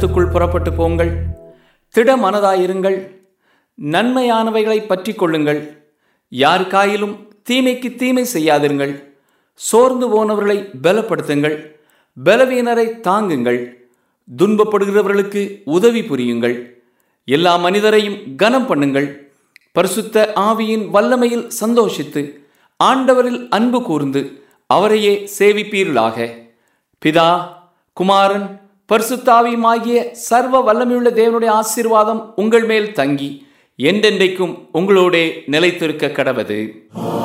த்துக்குள் புறப்பட்டு போங்கள் திட மனதாயிருங்கள் நன்மையானவைகளை பற்றி கொள்ளுங்கள் யாருக்காயிலும் தீமைக்கு தீமை செய்யாதிருங்கள் சோர்ந்து போனவர்களை பலப்படுத்துங்கள் பலவீனரை தாங்குங்கள் துன்பப்படுகிறவர்களுக்கு உதவி புரியுங்கள் எல்லா மனிதரையும் கனம் பண்ணுங்கள் பரிசுத்த ஆவியின் வல்லமையில் சந்தோஷித்து ஆண்டவரில் அன்பு கூர்ந்து அவரையே சேவிப்பீர்களாக பிதா குமாரன் பரிசுத்தாவியுமாகிய சர்வ வல்லமையுள்ள தேவனுடைய ஆசீர்வாதம் உங்கள் மேல் தங்கி என்றென்றைக்கும் உங்களோடே நிலைத்திருக்க கடவது